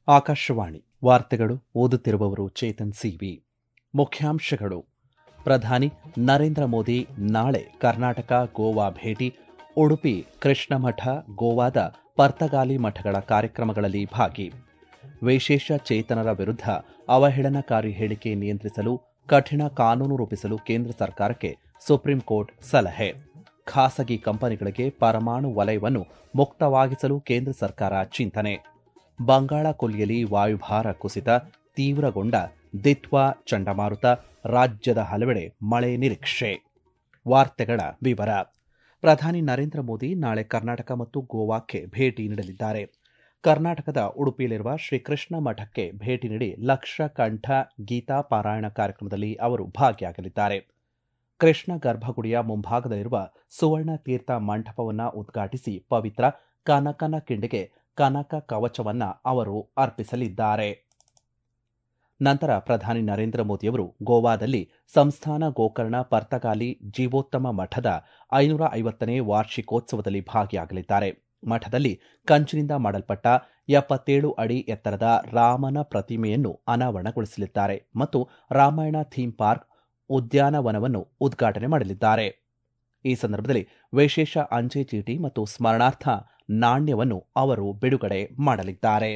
ಆಕಾಶವಾಣಿ ವಾರ್ತೆಗಳು ಓದುತ್ತಿರುವವರು ಚೇತನ್ ಸಿವಿ ಮುಖ್ಯಾಂಶಗಳು ಪ್ರಧಾನಿ ನರೇಂದ್ರ ಮೋದಿ ನಾಳೆ ಕರ್ನಾಟಕ ಗೋವಾ ಭೇಟಿ ಉಡುಪಿ ಕೃಷ್ಣಮಠ ಗೋವಾದ ಪರ್ತಗಾಲಿ ಮಠಗಳ ಕಾರ್ಯಕ್ರಮಗಳಲ್ಲಿ ಭಾಗಿ ವಿಶೇಷ ಚೇತನರ ವಿರುದ್ಧ ಅವಹೇಳನಕಾರಿ ಹೇಳಿಕೆ ನಿಯಂತ್ರಿಸಲು ಕಠಿಣ ಕಾನೂನು ರೂಪಿಸಲು ಕೇಂದ್ರ ಸರ್ಕಾರಕ್ಕೆ ಸುಪ್ರೀಂ ಕೋರ್ಟ್ ಸಲಹೆ ಖಾಸಗಿ ಕಂಪನಿಗಳಿಗೆ ಪರಮಾಣು ವಲಯವನ್ನು ಮುಕ್ತವಾಗಿಸಲು ಕೇಂದ್ರ ಸರ್ಕಾರ ಚಿಂತನೆ ಬಂಗಾಳ ಕೊಲ್ಲಿಯಲ್ಲಿ ವಾಯುಭಾರ ಕುಸಿತ ತೀವ್ರಗೊಂಡ ದಿತ್ವಾ ಚಂಡಮಾರುತ ರಾಜ್ಯದ ಹಲವೆಡೆ ಮಳೆ ನಿರೀಕ್ಷೆ ವಾರ್ತೆಗಳ ವಿವರ ಪ್ರಧಾನಿ ನರೇಂದ್ರ ಮೋದಿ ನಾಳೆ ಕರ್ನಾಟಕ ಮತ್ತು ಗೋವಾಕ್ಕೆ ಭೇಟಿ ನೀಡಲಿದ್ದಾರೆ ಕರ್ನಾಟಕದ ಉಡುಪಿಯಲ್ಲಿರುವ ಶ್ರೀಕೃಷ್ಣ ಮಠಕ್ಕೆ ಭೇಟಿ ನೀಡಿ ಲಕ್ಷ ಕಂಠ ಗೀತಾ ಪಾರಾಯಣ ಕಾರ್ಯಕ್ರಮದಲ್ಲಿ ಅವರು ಭಾಗಿಯಾಗಲಿದ್ದಾರೆ ಕೃಷ್ಣ ಗರ್ಭಗುಡಿಯ ಮುಂಭಾಗದಲ್ಲಿರುವ ಸುವರ್ಣ ತೀರ್ಥ ಮಂಟಪವನ್ನು ಉದ್ಘಾಟಿಸಿ ಪವಿತ್ರ ಕನಕನ ಕಿಂಡಿಗೆ ಕನಕ ಕವಚವನ್ನ ಅವರು ಅರ್ಪಿಸಲಿದ್ದಾರೆ ನಂತರ ಪ್ರಧಾನಿ ನರೇಂದ್ರ ಮೋದಿಯವರು ಗೋವಾದಲ್ಲಿ ಸಂಸ್ಥಾನ ಗೋಕರ್ಣ ಪರ್ತಗಾಲಿ ಜೀವೋತ್ತಮ ಮಠದ ಐನೂರ ಐವತ್ತನೇ ವಾರ್ಷಿಕೋತ್ಸವದಲ್ಲಿ ಭಾಗಿಯಾಗಲಿದ್ದಾರೆ ಮಠದಲ್ಲಿ ಕಂಚಿನಿಂದ ಮಾಡಲ್ಪಟ್ಟ ಎಪ್ಪತ್ತೇಳು ಅಡಿ ಎತ್ತರದ ರಾಮನ ಪ್ರತಿಮೆಯನ್ನು ಅನಾವರಣಗೊಳಿಸಲಿದ್ದಾರೆ ಮತ್ತು ರಾಮಾಯಣ ಥೀಮ್ ಪಾರ್ಕ್ ಉದ್ಯಾನವನವನ್ನು ಉದ್ಘಾಟನೆ ಮಾಡಲಿದ್ದಾರೆ ಈ ಸಂದರ್ಭದಲ್ಲಿ ವಿಶೇಷ ಅಂಚೆ ಚೀಟಿ ಮತ್ತು ಸ್ಮರಣಾರ್ಥ ನಾಣ್ಯವನ್ನು ಅವರು ಬಿಡುಗಡೆ ಮಾಡಲಿದ್ದಾರೆ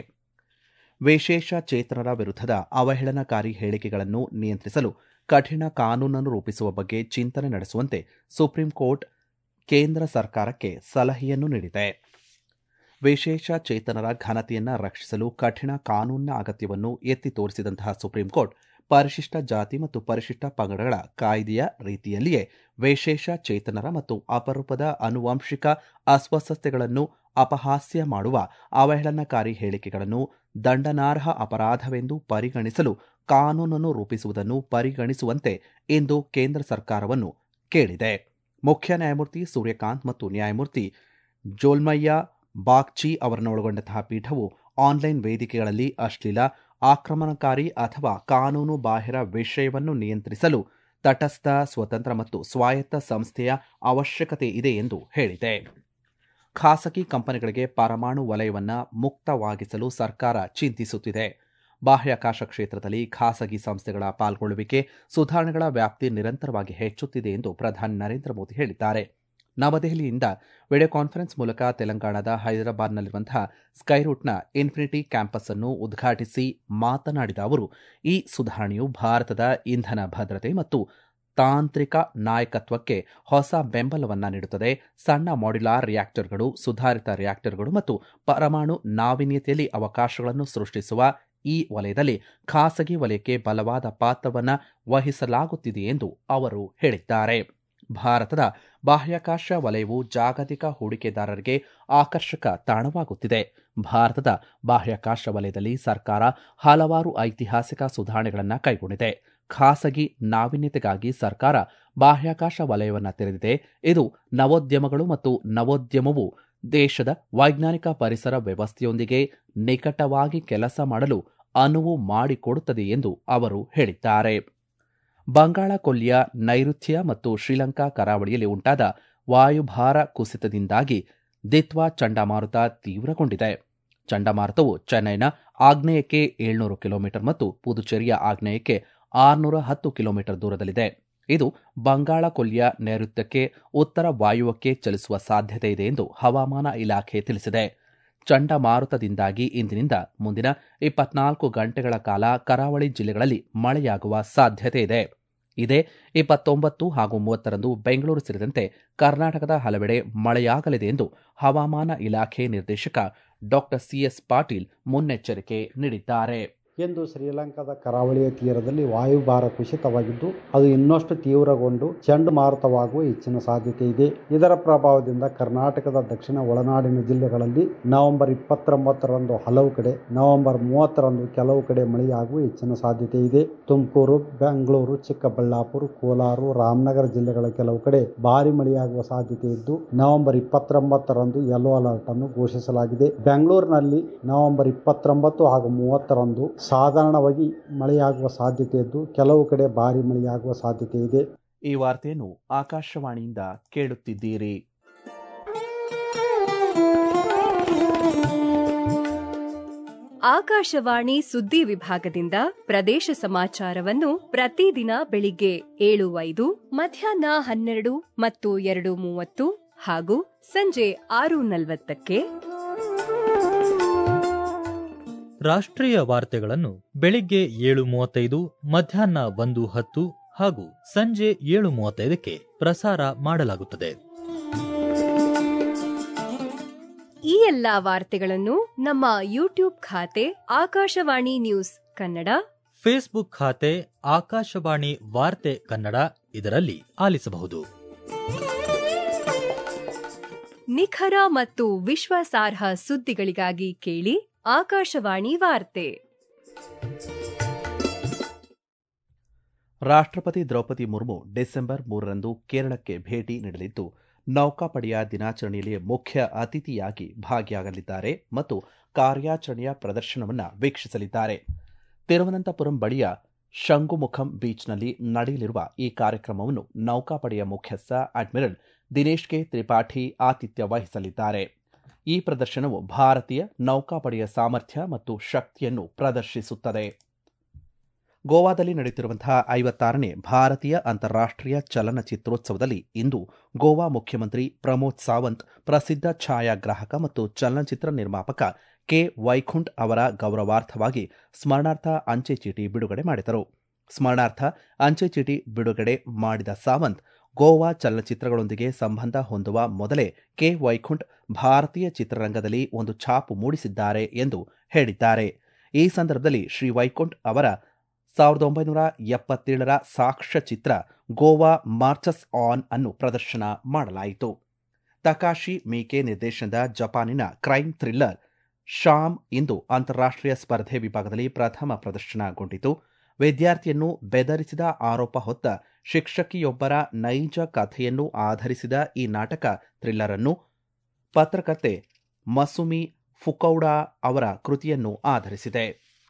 ವಿಶೇಷ ಚೇತನರ ವಿರುದ್ಧದ ಅವಹೇಳನಕಾರಿ ಹೇಳಿಕೆಗಳನ್ನು ನಿಯಂತ್ರಿಸಲು ಕಠಿಣ ಕಾನೂನನ್ನು ರೂಪಿಸುವ ಬಗ್ಗೆ ಚಿಂತನೆ ನಡೆಸುವಂತೆ ಸುಪ್ರೀಂ ಕೋರ್ಟ್ ಕೇಂದ್ರ ಸರ್ಕಾರಕ್ಕೆ ಸಲಹೆಯನ್ನು ನೀಡಿದೆ ವಿಶೇಷ ಚೇತನರ ಘನತೆಯನ್ನು ರಕ್ಷಿಸಲು ಕಠಿಣ ಕಾನೂನಿನ ಅಗತ್ಯವನ್ನು ಎತ್ತಿ ತೋರಿಸಿದಂತಹ ಸುಪ್ರೀಂ ಕೋರ್ಟ್ ಪರಿಶಿಷ್ಟ ಜಾತಿ ಮತ್ತು ಪರಿಶಿಷ್ಟ ಪಂಗಡಗಳ ಕಾಯ್ದೆಯ ರೀತಿಯಲ್ಲಿಯೇ ವಿಶೇಷ ಚೇತನರ ಮತ್ತು ಅಪರೂಪದ ಅನುವಂಶಿಕ ಅಸ್ವಸ್ಥತೆಗಳನ್ನು ಅಪಹಾಸ್ಯ ಮಾಡುವ ಅವಹೇಳನಕಾರಿ ಹೇಳಿಕೆಗಳನ್ನು ದಂಡನಾರ್ಹ ಅಪರಾಧವೆಂದು ಪರಿಗಣಿಸಲು ಕಾನೂನನ್ನು ರೂಪಿಸುವುದನ್ನು ಪರಿಗಣಿಸುವಂತೆ ಇಂದು ಕೇಂದ್ರ ಸರ್ಕಾರವನ್ನು ಕೇಳಿದೆ ಮುಖ್ಯ ನ್ಯಾಯಮೂರ್ತಿ ಸೂರ್ಯಕಾಂತ್ ಮತ್ತು ನ್ಯಾಯಮೂರ್ತಿ ಜೋಲ್ಮಯ್ಯ ಬಾಗ್ಚಿ ಅವರನ್ನೊಳಗೊಂಡಂತಹ ಪೀಠವು ಆನ್ಲೈನ್ ವೇದಿಕೆಗಳಲ್ಲಿ ಅಶ್ಲೀಲ ಆಕ್ರಮಣಕಾರಿ ಅಥವಾ ಕಾನೂನು ಬಾಹಿರ ವಿಷಯವನ್ನು ನಿಯಂತ್ರಿಸಲು ತಟಸ್ಥ ಸ್ವತಂತ್ರ ಮತ್ತು ಸ್ವಾಯತ್ತ ಸಂಸ್ಥೆಯ ಅವಶ್ಯಕತೆ ಇದೆ ಎಂದು ಹೇಳಿದೆ ಖಾಸಗಿ ಕಂಪನಿಗಳಿಗೆ ಪರಮಾಣು ವಲಯವನ್ನು ಮುಕ್ತವಾಗಿಸಲು ಸರ್ಕಾರ ಚಿಂತಿಸುತ್ತಿದೆ ಬಾಹ್ಯಾಕಾಶ ಕ್ಷೇತ್ರದಲ್ಲಿ ಖಾಸಗಿ ಸಂಸ್ಥೆಗಳ ಪಾಲ್ಗೊಳ್ಳುವಿಕೆ ಸುಧಾರಣೆಗಳ ವ್ಯಾಪ್ತಿ ನಿರಂತರವಾಗಿ ಹೆಚ್ಚುತ್ತಿದೆ ಎಂದು ಪ್ರಧಾನಿ ನರೇಂದ್ರ ಮೋದಿ ಹೇಳಿದ್ದಾರೆ ನವದೆಹಲಿಯಿಂದ ವಿಡಿಯೋ ಕಾನ್ಫರೆನ್ಸ್ ಮೂಲಕ ತೆಲಂಗಾಣದ ಹೈದರಾಬಾದ್ನಲ್ಲಿರುವಂತಹ ಸ್ಕೈರೂಟ್ನ ಇನ್ಫಿನಿಟಿ ಕ್ಯಾಂಪಸ್ ಅನ್ನು ಉದ್ಘಾಟಿಸಿ ಮಾತನಾಡಿದ ಅವರು ಈ ಸುಧಾರಣೆಯು ಭಾರತದ ಇಂಧನ ಭದ್ರತೆ ಮತ್ತು ತಾಂತ್ರಿಕ ನಾಯಕತ್ವಕ್ಕೆ ಹೊಸ ಬೆಂಬಲವನ್ನು ನೀಡುತ್ತದೆ ಸಣ್ಣ ಮಾಡ್ಯುಲಾರ್ ರಿಯಾಕ್ಟರ್ಗಳು ಸುಧಾರಿತ ರಿಯಾಕ್ಟರ್ಗಳು ಮತ್ತು ಪರಮಾಣು ನಾವೀನ್ಯತೆಯಲ್ಲಿ ಅವಕಾಶಗಳನ್ನು ಸೃಷ್ಟಿಸುವ ಈ ವಲಯದಲ್ಲಿ ಖಾಸಗಿ ವಲಯಕ್ಕೆ ಬಲವಾದ ಪಾತ್ರವನ್ನು ವಹಿಸಲಾಗುತ್ತಿದೆ ಎಂದು ಅವರು ಹೇಳಿದ್ದಾರೆ ಭಾರತದ ಬಾಹ್ಯಾಕಾಶ ವಲಯವು ಜಾಗತಿಕ ಹೂಡಿಕೆದಾರರಿಗೆ ಆಕರ್ಷಕ ತಾಣವಾಗುತ್ತಿದೆ ಭಾರತದ ಬಾಹ್ಯಾಕಾಶ ವಲಯದಲ್ಲಿ ಸರ್ಕಾರ ಹಲವಾರು ಐತಿಹಾಸಿಕ ಸುಧಾರಣೆಗಳನ್ನು ಕೈಗೊಂಡಿದೆ ಖಾಸಗಿ ನಾವೀನ್ಯತೆಗಾಗಿ ಸರ್ಕಾರ ಬಾಹ್ಯಾಕಾಶ ವಲಯವನ್ನು ತೆರೆದಿದೆ ಇದು ನವೋದ್ಯಮಗಳು ಮತ್ತು ನವೋದ್ಯಮವು ದೇಶದ ವೈಜ್ಞಾನಿಕ ಪರಿಸರ ವ್ಯವಸ್ಥೆಯೊಂದಿಗೆ ನಿಕಟವಾಗಿ ಕೆಲಸ ಮಾಡಲು ಅನುವು ಮಾಡಿಕೊಡುತ್ತದೆ ಎಂದು ಅವರು ಹೇಳಿದ್ದಾರೆ ಬಂಗಾಳ ಕೊಲ್ಲಿಯ ನೈಋತ್ಯ ಮತ್ತು ಶ್ರೀಲಂಕಾ ಕರಾವಳಿಯಲ್ಲಿ ಉಂಟಾದ ವಾಯುಭಾರ ಕುಸಿತದಿಂದಾಗಿ ದಿತ್ವಾ ಚಂಡಮಾರುತ ತೀವ್ರಗೊಂಡಿದೆ ಚಂಡಮಾರುತವು ಚೆನ್ನೈನ ಆಗ್ನೇಯಕ್ಕೆ ಏಳ್ನೂರು ಕಿಲೋಮೀಟರ್ ಮತ್ತು ಪುದುಚೇರಿಯ ಆಗ್ನೇಯಕ್ಕೆ ಆರುನೂರ ಹತ್ತು ಕಿಲೋಮೀಟರ್ ದೂರದಲ್ಲಿದೆ ಇದು ಬಂಗಾಳ ಕೊಲ್ಲಿಯ ನೈಋತ್ಯಕ್ಕೆ ಉತ್ತರ ವಾಯುವ್ಯಕ್ಕೆ ಚಲಿಸುವ ಸಾಧ್ಯತೆ ಇದೆ ಎಂದು ಹವಾಮಾನ ಇಲಾಖೆ ತಿಳಿಸಿದೆ ಚಂಡಮಾರುತದಿಂದಾಗಿ ಇಂದಿನಿಂದ ಮುಂದಿನ ಇಪ್ಪತ್ನಾಲ್ಕು ಗಂಟೆಗಳ ಕಾಲ ಕರಾವಳಿ ಜಿಲ್ಲೆಗಳಲ್ಲಿ ಮಳೆಯಾಗುವ ಸಾಧ್ಯತೆ ಇದೆ ಇದೇ ಇಪ್ಪತ್ತೊಂಬತ್ತು ಹಾಗೂ ಮೂವತ್ತರಂದು ಬೆಂಗಳೂರು ಸೇರಿದಂತೆ ಕರ್ನಾಟಕದ ಹಲವೆಡೆ ಮಳೆಯಾಗಲಿದೆ ಎಂದು ಹವಾಮಾನ ಇಲಾಖೆ ನಿರ್ದೇಶಕ ಡಾಕ್ಟರ್ ಸಿಎಸ್ ಪಾಟೀಲ್ ಮುನ್ನೆಚ್ಚರಿಕೆ ನೀಡಿದ್ದಾರೆ ಎಂದು ಶ್ರೀಲಂಕಾದ ಕರಾವಳಿಯ ತೀರದಲ್ಲಿ ವಾಯುಭಾರ ಕುಸಿತವಾಗಿದ್ದು ಅದು ಇನ್ನಷ್ಟು ತೀವ್ರಗೊಂಡು ಚಂಡಮಾರುತವಾಗುವ ಹೆಚ್ಚಿನ ಸಾಧ್ಯತೆ ಇದೆ ಇದರ ಪ್ರಭಾವದಿಂದ ಕರ್ನಾಟಕದ ದಕ್ಷಿಣ ಒಳನಾಡಿನ ಜಿಲ್ಲೆಗಳಲ್ಲಿ ನವೆಂಬರ್ ಇಪ್ಪತ್ತೊಂಬತ್ತರಂದು ಹಲವು ಕಡೆ ನವೆಂಬರ್ ಮೂವತ್ತರಂದು ಕೆಲವು ಕಡೆ ಮಳೆಯಾಗುವ ಹೆಚ್ಚಿನ ಸಾಧ್ಯತೆ ಇದೆ ತುಮಕೂರು ಬೆಂಗಳೂರು ಚಿಕ್ಕಬಳ್ಳಾಪುರ ಕೋಲಾರ ರಾಮನಗರ ಜಿಲ್ಲೆಗಳ ಕೆಲವು ಕಡೆ ಭಾರಿ ಮಳೆಯಾಗುವ ಸಾಧ್ಯತೆ ಇದ್ದು ನವೆಂಬರ್ ಇಪ್ಪತ್ತೊಂಬತ್ತರಂದು ಯೆಲ್ಲೋ ಅಲರ್ಟ್ ಅನ್ನು ಘೋಷಿಸಲಾಗಿದೆ ಬೆಂಗಳೂರಿನಲ್ಲಿ ನವೆಂಬರ್ ಇಪ್ಪತ್ತೊಂಬತ್ತು ಹಾಗೂ ಮೂವತ್ತರಂದು ಸಾಧಾರಣವಾಗಿ ಮಳೆಯಾಗುವ ಸಾಧ್ಯತೆ ಇದ್ದು ಕೆಲವು ಕಡೆ ಭಾರಿ ಮಳೆಯಾಗುವ ಸಾಧ್ಯತೆ ಇದೆ ಈ ವಾರ್ತೆಯನ್ನು ಆಕಾಶವಾಣಿಯಿಂದ ಕೇಳುತ್ತಿದ್ದೀರಿ ಆಕಾಶವಾಣಿ ಸುದ್ದಿ ವಿಭಾಗದಿಂದ ಪ್ರದೇಶ ಸಮಾಚಾರವನ್ನು ಪ್ರತಿದಿನ ಬೆಳಿಗ್ಗೆ ಏಳು ಐದು ಮಧ್ಯಾಹ್ನ ಹನ್ನೆರಡು ಮತ್ತು ಎರಡು ಮೂವತ್ತು ಹಾಗೂ ಸಂಜೆ ಆರು ನಲವತ್ತಕ್ಕೆ ರಾಷ್ಟ್ರೀಯ ವಾರ್ತೆಗಳನ್ನು ಬೆಳಿಗ್ಗೆ ಏಳು ಮೂವತ್ತೈದು ಮಧ್ಯಾಹ್ನ ಒಂದು ಹತ್ತು ಹಾಗೂ ಸಂಜೆ ಏಳು ಮೂವತ್ತೈದಕ್ಕೆ ಪ್ರಸಾರ ಮಾಡಲಾಗುತ್ತದೆ ಈ ಎಲ್ಲಾ ವಾರ್ತೆಗಳನ್ನು ನಮ್ಮ ಯೂಟ್ಯೂಬ್ ಖಾತೆ ಆಕಾಶವಾಣಿ ನ್ಯೂಸ್ ಕನ್ನಡ ಫೇಸ್ಬುಕ್ ಖಾತೆ ಆಕಾಶವಾಣಿ ವಾರ್ತೆ ಕನ್ನಡ ಇದರಲ್ಲಿ ಆಲಿಸಬಹುದು ನಿಖರ ಮತ್ತು ವಿಶ್ವಾಸಾರ್ಹ ಸುದ್ದಿಗಳಿಗಾಗಿ ಕೇಳಿ ಆಕಾಶವಾಣಿ ವಾರ್ತೆ ರಾಷ್ಟ್ರಪತಿ ದ್ರೌಪದಿ ಮುರ್ಮು ಡಿಸೆಂಬರ್ ಮೂರರಂದು ಕೇರಳಕ್ಕೆ ಭೇಟಿ ನೀಡಲಿದ್ದು ನೌಕಾಪಡೆಯ ದಿನಾಚರಣೆಯಲ್ಲಿ ಮುಖ್ಯ ಅತಿಥಿಯಾಗಿ ಭಾಗಿಯಾಗಲಿದ್ದಾರೆ ಮತ್ತು ಕಾರ್ಯಾಚರಣೆಯ ಪ್ರದರ್ಶನವನ್ನು ವೀಕ್ಷಿಸಲಿದ್ದಾರೆ ತಿರುವನಂತಪುರಂ ಬಳಿಯ ಶಂಗುಮುಖಂ ಬೀಚ್ನಲ್ಲಿ ನಡೆಯಲಿರುವ ಈ ಕಾರ್ಯಕ್ರಮವನ್ನು ನೌಕಾಪಡೆಯ ಮುಖ್ಯಸ್ಥ ಅಡ್ಮಿರಲ್ ದಿನೇಶ್ ಕೆ ತ್ರಿಪಾಠಿ ಆತಿಥ್ಯ ವಹಿಸಲಿದ್ದಾರೆ ಈ ಪ್ರದರ್ಶನವು ಭಾರತೀಯ ನೌಕಾಪಡೆಯ ಸಾಮರ್ಥ್ಯ ಮತ್ತು ಶಕ್ತಿಯನ್ನು ಪ್ರದರ್ಶಿಸುತ್ತದೆ ಗೋವಾದಲ್ಲಿ ನಡೆಯುತ್ತಿರುವಂತಹ ಐವತ್ತಾರನೇ ಭಾರತೀಯ ಅಂತಾರಾಷ್ಟ್ರೀಯ ಚಲನಚಿತ್ರೋತ್ಸವದಲ್ಲಿ ಇಂದು ಗೋವಾ ಮುಖ್ಯಮಂತ್ರಿ ಪ್ರಮೋದ್ ಸಾವಂತ್ ಪ್ರಸಿದ್ಧ ಛಾಯಾಗ್ರಾಹಕ ಮತ್ತು ಚಲನಚಿತ್ರ ನಿರ್ಮಾಪಕ ಕೆ ವೈಕುಂಠ್ ಅವರ ಗೌರವಾರ್ಥವಾಗಿ ಸ್ಮರಣಾರ್ಥ ಅಂಚೆ ಚೀಟಿ ಬಿಡುಗಡೆ ಮಾಡಿದರು ಸ್ಮರಣಾರ್ಥ ಅಂಚೆ ಚೀಟಿ ಬಿಡುಗಡೆ ಮಾಡಿದ ಸಾವಂತ್ ಗೋವಾ ಚಲನಚಿತ್ರಗಳೊಂದಿಗೆ ಸಂಬಂಧ ಹೊಂದುವ ಮೊದಲೇ ಕೆ ವೈಕುಂಠ್ ಭಾರತೀಯ ಚಿತ್ರರಂಗದಲ್ಲಿ ಒಂದು ಛಾಪು ಮೂಡಿಸಿದ್ದಾರೆ ಎಂದು ಹೇಳಿದ್ದಾರೆ ಈ ಸಂದರ್ಭದಲ್ಲಿ ಶ್ರೀ ವೈಕುಂಠ್ ಅವರ ಸಾವಿರದ ಒಂಬೈನೂರ ಎಪ್ಪತ್ತೇಳರ ಸಾಕ್ಷ್ಯಚಿತ್ರ ಗೋವಾ ಮಾರ್ಚಸ್ ಆನ್ ಅನ್ನು ಪ್ರದರ್ಶನ ಮಾಡಲಾಯಿತು ತಕಾಶಿ ಮೀಕೆ ನಿರ್ದೇಶನದ ಜಪಾನಿನ ಕ್ರೈಮ್ ಥ್ರಿಲ್ಲರ್ ಶಾಮ್ ಇಂದು ಅಂತಾರಾಷ್ಟ್ರೀಯ ಸ್ಪರ್ಧೆ ವಿಭಾಗದಲ್ಲಿ ಪ್ರಥಮ ಪ್ರದರ್ಶನಗೊಂಡಿತು ವಿದ್ಯಾರ್ಥಿಯನ್ನು ಬೆದರಿಸಿದ ಆರೋಪ ಹೊತ್ತ ಶಿಕ್ಷಕಿಯೊಬ್ಬರ ನೈಜ ಕಥೆಯನ್ನು ಆಧರಿಸಿದ ಈ ನಾಟಕ ಥ್ರಿಲ್ಲರ್ ಅನ್ನು ಪತ್ರಕರ್ತೆ ಮಸುಮಿ ಫುಕೌಡಾ ಅವರ ಕೃತಿಯನ್ನು ಆಧರಿಸಿದೆ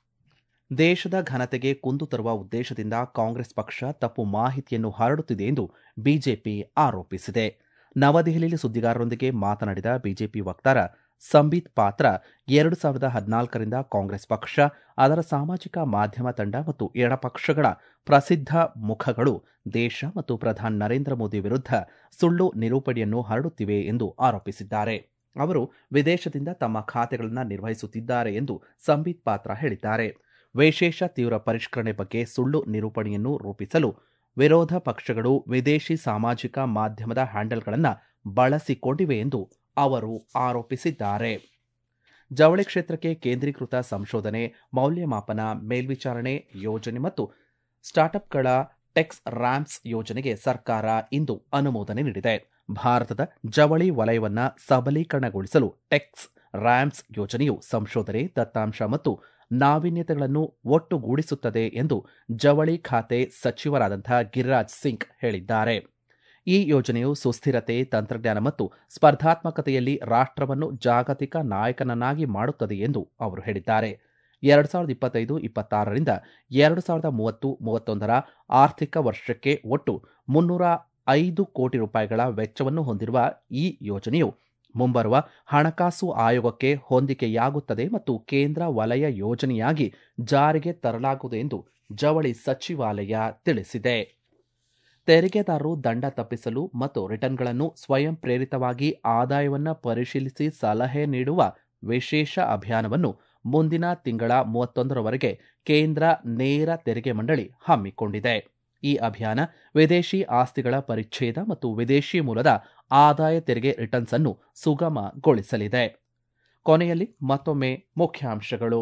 ದೇಶದ ಘನತೆಗೆ ಕುಂದು ತರುವ ಉದ್ದೇಶದಿಂದ ಕಾಂಗ್ರೆಸ್ ಪಕ್ಷ ತಪ್ಪು ಮಾಹಿತಿಯನ್ನು ಹರಡುತ್ತಿದೆ ಎಂದು ಬಿಜೆಪಿ ಆರೋಪಿಸಿದೆ ನವದೆಹಲಿಯಲ್ಲಿ ಸುದ್ದಿಗಾರರೊಂದಿಗೆ ಮಾತನಾಡಿದ ಬಿಜೆಪಿ ವಕ್ತಾರ ಸಂಬಿತ್ ಪಾತ್ರ ಎರಡು ಸಾವಿರದ ಹದಿನಾಲ್ಕರಿಂದ ಕಾಂಗ್ರೆಸ್ ಪಕ್ಷ ಅದರ ಸಾಮಾಜಿಕ ಮಾಧ್ಯಮ ತಂಡ ಮತ್ತು ಎಡಪಕ್ಷಗಳ ಪ್ರಸಿದ್ಧ ಮುಖಗಳು ದೇಶ ಮತ್ತು ಪ್ರಧಾನಿ ನರೇಂದ್ರ ಮೋದಿ ವಿರುದ್ಧ ಸುಳ್ಳು ನಿರೂಪಣೆಯನ್ನು ಹರಡುತ್ತಿವೆ ಎಂದು ಆರೋಪಿಸಿದ್ದಾರೆ ಅವರು ವಿದೇಶದಿಂದ ತಮ್ಮ ಖಾತೆಗಳನ್ನು ನಿರ್ವಹಿಸುತ್ತಿದ್ದಾರೆ ಎಂದು ಸಂಬಿತ್ ಪಾತ್ರ ಹೇಳಿದ್ದಾರೆ ವಿಶೇಷ ತೀವ್ರ ಪರಿಷ್ಕರಣೆ ಬಗ್ಗೆ ಸುಳ್ಳು ನಿರೂಪಣೆಯನ್ನು ರೂಪಿಸಲು ವಿರೋಧ ಪಕ್ಷಗಳು ವಿದೇಶಿ ಸಾಮಾಜಿಕ ಮಾಧ್ಯಮದ ಹ್ಯಾಂಡಲ್ಗಳನ್ನು ಬಳಸಿಕೊಂಡಿವೆ ಎಂದು ಅವರು ಆರೋಪಿಸಿದ್ದಾರೆ ಜವಳಿ ಕ್ಷೇತ್ರಕ್ಕೆ ಕೇಂದ್ರೀಕೃತ ಸಂಶೋಧನೆ ಮೌಲ್ಯಮಾಪನ ಮೇಲ್ವಿಚಾರಣೆ ಯೋಜನೆ ಮತ್ತು ಸ್ಟಾರ್ಟ್ಅಪ್ಗಳ ಟೆಕ್ಸ್ ರ್ಯಾಂಪ್ಸ್ ಯೋಜನೆಗೆ ಸರ್ಕಾರ ಇಂದು ಅನುಮೋದನೆ ನೀಡಿದೆ ಭಾರತದ ಜವಳಿ ವಲಯವನ್ನ ಸಬಲೀಕರಣಗೊಳಿಸಲು ಟೆಕ್ಸ್ ರ್ಯಾಂಪ್ಸ್ ಯೋಜನೆಯು ಸಂಶೋಧನೆ ದತ್ತಾಂಶ ಮತ್ತು ನಾವೀನ್ಯತೆಗಳನ್ನು ಒಟ್ಟುಗೂಡಿಸುತ್ತದೆ ಎಂದು ಜವಳಿ ಖಾತೆ ಸಚಿವರಾದಂತಹ ಗಿರಿರಾಜ್ ಸಿಂಗ್ ಹೇಳಿದ್ದಾರೆ ಈ ಯೋಜನೆಯು ಸುಸ್ಥಿರತೆ ತಂತ್ರಜ್ಞಾನ ಮತ್ತು ಸ್ಪರ್ಧಾತ್ಮಕತೆಯಲ್ಲಿ ರಾಷ್ಟ್ರವನ್ನು ಜಾಗತಿಕ ನಾಯಕನನ್ನಾಗಿ ಮಾಡುತ್ತದೆ ಎಂದು ಅವರು ಹೇಳಿದ್ದಾರೆ ಎರಡು ಸಾವಿರದ ಇಪ್ಪತ್ತೈದು ಇಪ್ಪತ್ತಾರರಿಂದ ಎರಡು ಸಾವಿರದ ಮೂವತ್ತು ಮೂವತ್ತೊಂದರ ಆರ್ಥಿಕ ವರ್ಷಕ್ಕೆ ಒಟ್ಟು ಮುನ್ನೂರ ಐದು ಕೋಟಿ ರೂಪಾಯಿಗಳ ವೆಚ್ಚವನ್ನು ಹೊಂದಿರುವ ಈ ಯೋಜನೆಯು ಮುಂಬರುವ ಹಣಕಾಸು ಆಯೋಗಕ್ಕೆ ಹೊಂದಿಕೆಯಾಗುತ್ತದೆ ಮತ್ತು ಕೇಂದ್ರ ವಲಯ ಯೋಜನೆಯಾಗಿ ಜಾರಿಗೆ ತರಲಾಗುವುದು ಎಂದು ಜವಳಿ ಸಚಿವಾಲಯ ತಿಳಿಸಿದೆ ತೆರಿಗೆದಾರರು ದಂಡ ತಪ್ಪಿಸಲು ಮತ್ತು ರಿಟರ್ನ್ಗಳನ್ನು ಸ್ವಯಂ ಪ್ರೇರಿತವಾಗಿ ಆದಾಯವನ್ನು ಪರಿಶೀಲಿಸಿ ಸಲಹೆ ನೀಡುವ ವಿಶೇಷ ಅಭಿಯಾನವನ್ನು ಮುಂದಿನ ತಿಂಗಳ ಮೂವತ್ತೊಂದರವರೆಗೆ ಕೇಂದ್ರ ನೇರ ತೆರಿಗೆ ಮಂಡಳಿ ಹಮ್ಮಿಕೊಂಡಿದೆ ಈ ಅಭಿಯಾನ ವಿದೇಶಿ ಆಸ್ತಿಗಳ ಪರಿಚ್ಛೇದ ಮತ್ತು ವಿದೇಶಿ ಮೂಲದ ಆದಾಯ ತೆರಿಗೆ ರಿಟರ್ನ್ಸ್ ಅನ್ನು ಸುಗಮಗೊಳಿಸಲಿದೆ ಕೊನೆಯಲ್ಲಿ ಮತ್ತೊಮ್ಮೆ ಮುಖ್ಯಾಂಶಗಳು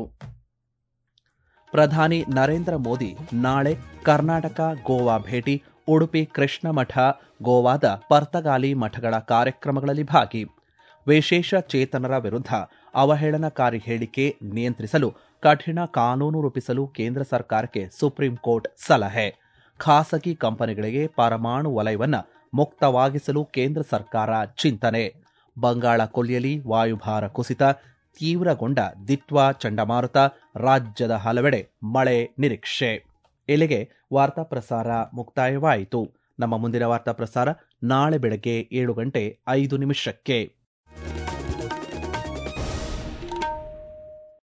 ಪ್ರಧಾನಿ ನರೇಂದ್ರ ಮೋದಿ ನಾಳೆ ಕರ್ನಾಟಕ ಗೋವಾ ಭೇಟಿ ಉಡುಪಿ ಕೃಷ್ಣ ಮಠ ಗೋವಾದ ಪರ್ತಗಾಲಿ ಮಠಗಳ ಕಾರ್ಯಕ್ರಮಗಳಲ್ಲಿ ಭಾಗಿ ವಿಶೇಷ ಚೇತನರ ವಿರುದ್ಧ ಅವಹೇಳನಕಾರಿ ಹೇಳಿಕೆ ನಿಯಂತ್ರಿಸಲು ಕಠಿಣ ಕಾನೂನು ರೂಪಿಸಲು ಕೇಂದ್ರ ಸರ್ಕಾರಕ್ಕೆ ಸುಪ್ರೀಂ ಕೋರ್ಟ್ ಸಲಹೆ ಖಾಸಗಿ ಕಂಪನಿಗಳಿಗೆ ಪರಮಾಣು ವಲಯವನ್ನು ಮುಕ್ತವಾಗಿಸಲು ಕೇಂದ್ರ ಸರ್ಕಾರ ಚಿಂತನೆ ಬಂಗಾಳ ಕೊಲ್ಲಿಯಲ್ಲಿ ವಾಯುಭಾರ ಕುಸಿತ ತೀವ್ರಗೊಂಡ ದಿಟ್ವಾ ಚಂಡಮಾರುತ ರಾಜ್ಯದ ಹಲವೆಡೆ ಮಳೆ ನಿರೀಕ್ಷೆ ಇಲ್ಲಿಗೆ ವಾರ್ತಾ ಪ್ರಸಾರ ಮುಕ್ತಾಯವಾಯಿತು ನಮ್ಮ ಮುಂದಿನ ವಾರ್ತಾ ಪ್ರಸಾರ ನಾಳೆ ಬೆಳಗ್ಗೆ ಏಳು ಗಂಟೆ ಐದು ನಿಮಿಷಕ್ಕೆ